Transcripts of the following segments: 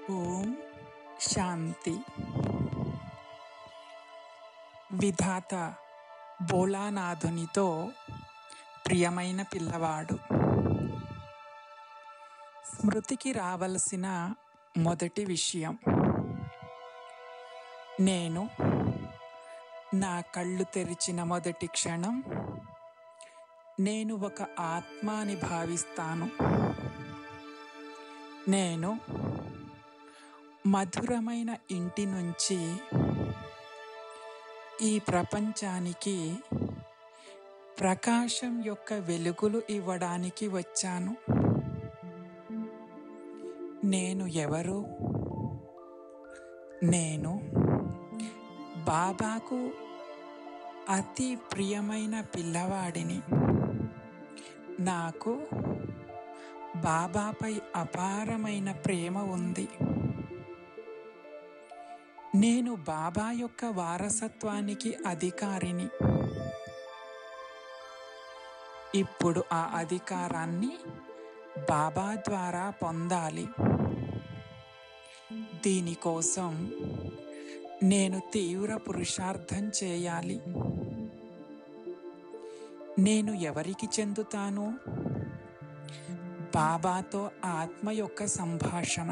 ఓం శాంతి విధాత భోలానాథునితో ప్రియమైన పిల్లవాడు స్మృతికి రావలసిన మొదటి విషయం నేను నా కళ్ళు తెరిచిన మొదటి క్షణం నేను ఒక ఆత్మ అని భావిస్తాను నేను మధురమైన ఇంటి నుంచి ఈ ప్రపంచానికి ప్రకాశం యొక్క వెలుగులు ఇవ్వడానికి వచ్చాను నేను ఎవరు నేను బాబాకు అతి ప్రియమైన పిల్లవాడిని నాకు బాబాపై అపారమైన ప్రేమ ఉంది నేను బాబా యొక్క వారసత్వానికి అధికారిని ఇప్పుడు ఆ అధికారాన్ని బాబా ద్వారా పొందాలి దీనికోసం నేను తీవ్ర పురుషార్థం చేయాలి నేను ఎవరికి చెందుతాను బాబాతో ఆత్మ యొక్క సంభాషణ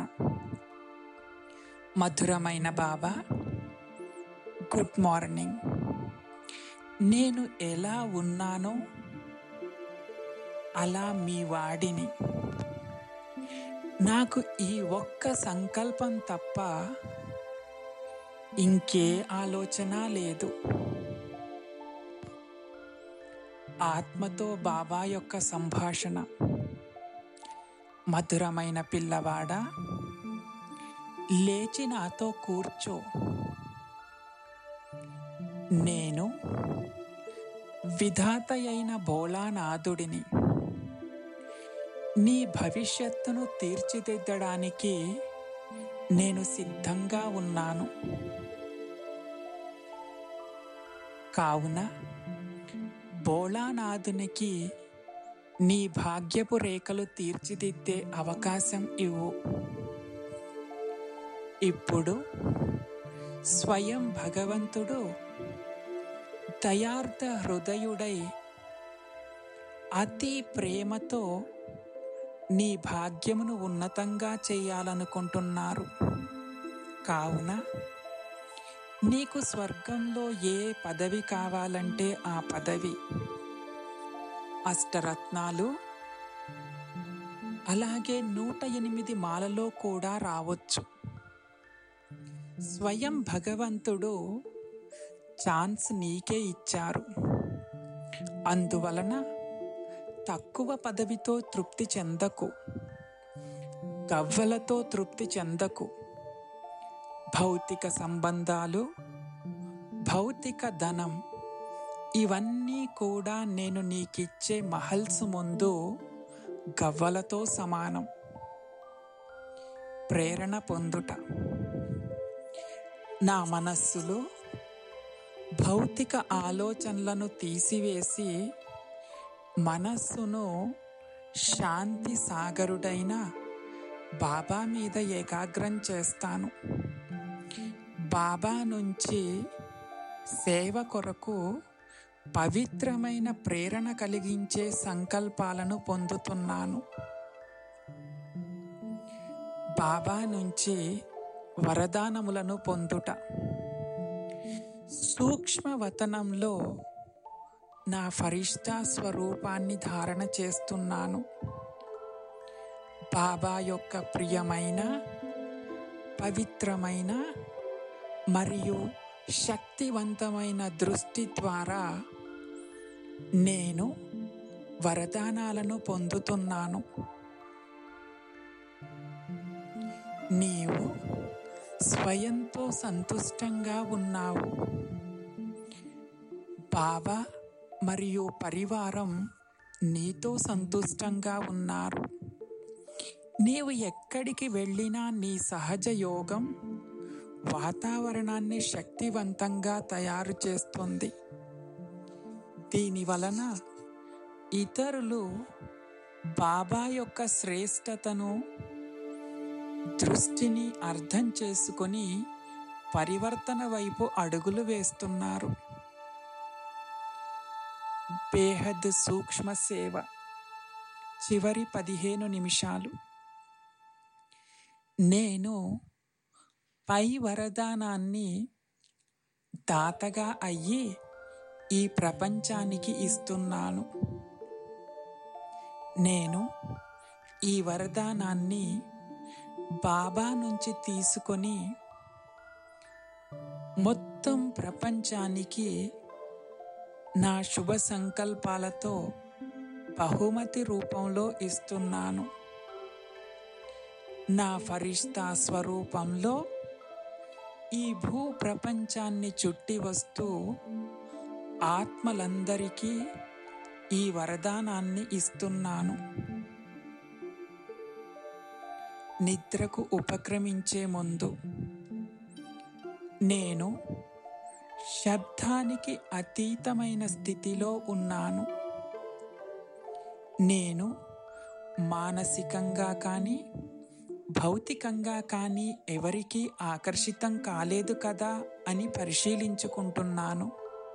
మధురమైన బాబా గుడ్ మార్నింగ్ నేను ఎలా ఉన్నానో అలా మీ వాడిని నాకు ఈ ఒక్క సంకల్పం తప్ప ఇంకే ఆలోచన లేదు ఆత్మతో బాబా యొక్క సంభాషణ మధురమైన పిల్లవాడా లేచి నాతో కూర్చో నేను విధాత అయిన భోలానాథుడిని నీ భవిష్యత్తును తీర్చిదిద్దడానికి నేను సిద్ధంగా ఉన్నాను కావున భోళానాథునికి నీ భాగ్యపు రేఖలు తీర్చిదిద్దే అవకాశం ఇవ్వు ఇప్పుడు స్వయం భగవంతుడు దయార్థ హృదయుడై అతి ప్రేమతో నీ భాగ్యమును ఉన్నతంగా చేయాలనుకుంటున్నారు కావున నీకు స్వర్గంలో ఏ పదవి కావాలంటే ఆ పదవి అష్టరత్నాలు అలాగే నూట ఎనిమిది మాలలో కూడా రావచ్చు స్వయం భగవంతుడు ఛాన్స్ నీకే ఇచ్చారు అందువలన తక్కువ పదవితో తృప్తి చెందకు గవ్వలతో తృప్తి చెందకు భౌతిక సంబంధాలు భౌతిక ధనం ఇవన్నీ కూడా నేను నీకిచ్చే మహల్స్ ముందు గవ్వలతో సమానం ప్రేరణ పొందుట నా మనస్సులో భౌతిక ఆలోచనలను తీసివేసి మనస్సును శాంతి సాగరుడైన బాబా మీద ఏకాగ్రం చేస్తాను బాబా నుంచి సేవ కొరకు పవిత్రమైన ప్రేరణ కలిగించే సంకల్పాలను పొందుతున్నాను బాబా నుంచి వరదానములను పొందుట సూక్ష్మవతనంలో నా ఫరిష్ఠా స్వరూపాన్ని ధారణ చేస్తున్నాను బాబా యొక్క ప్రియమైన పవిత్రమైన మరియు శక్తివంతమైన దృష్టి ద్వారా నేను వరదానాలను పొందుతున్నాను నీవు స్వయంతో సంతుష్టంగా ఉన్నావు బాబా మరియు పరివారం నీతో సంతుష్టంగా ఉన్నారు నీవు ఎక్కడికి వెళ్ళినా నీ సహజ యోగం వాతావరణాన్ని శక్తివంతంగా తయారు చేస్తుంది దీని వలన ఇతరులు బాబా యొక్క శ్రేష్టతను దృష్టిని అర్థం చేసుకొని పరివర్తన వైపు అడుగులు వేస్తున్నారు బేహద్ సూక్ష్మ సేవ చివరి పదిహేను నిమిషాలు నేను పై వరదానాన్ని దాతగా అయ్యి ఈ ప్రపంచానికి ఇస్తున్నాను నేను ఈ వరదానాన్ని బాబా నుంచి తీసుకొని మొత్తం ప్రపంచానికి నా శుభ సంకల్పాలతో బహుమతి రూపంలో ఇస్తున్నాను నా ఫరిష్తా స్వరూపంలో ఈ భూ ప్రపంచాన్ని చుట్టి వస్తూ ఆత్మలందరికీ ఈ వరదానాన్ని ఇస్తున్నాను నిద్రకు ఉపక్రమించే ముందు నేను శబ్దానికి అతీతమైన స్థితిలో ఉన్నాను నేను మానసికంగా కానీ భౌతికంగా కానీ ఎవరికీ ఆకర్షితం కాలేదు కదా అని పరిశీలించుకుంటున్నాను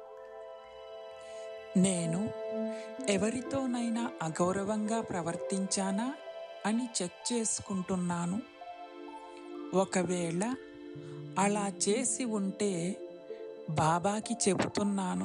నేను ఎవరితోనైనా అగౌరవంగా ప్రవర్తించానా అని చెక్ చేసుకుంటున్నాను ఒకవేళ అలా చేసి ఉంటే బాబాకి చెబుతున్నాను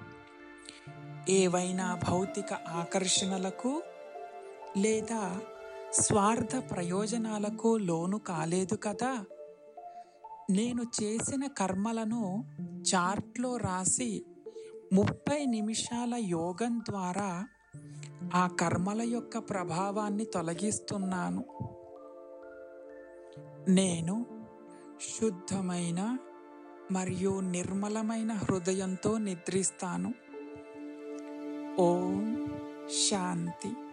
ఏవైనా భౌతిక ఆకర్షణలకు లేదా స్వార్థ ప్రయోజనాలకు లోను కాలేదు కదా నేను చేసిన కర్మలను చార్ట్లో రాసి ముప్పై నిమిషాల యోగం ద్వారా ఆ కర్మల యొక్క ప్రభావాన్ని తొలగిస్తున్నాను నేను శుద్ధమైన మరియు నిర్మలమైన హృదయంతో నిద్రిస్తాను ఓం శాంతి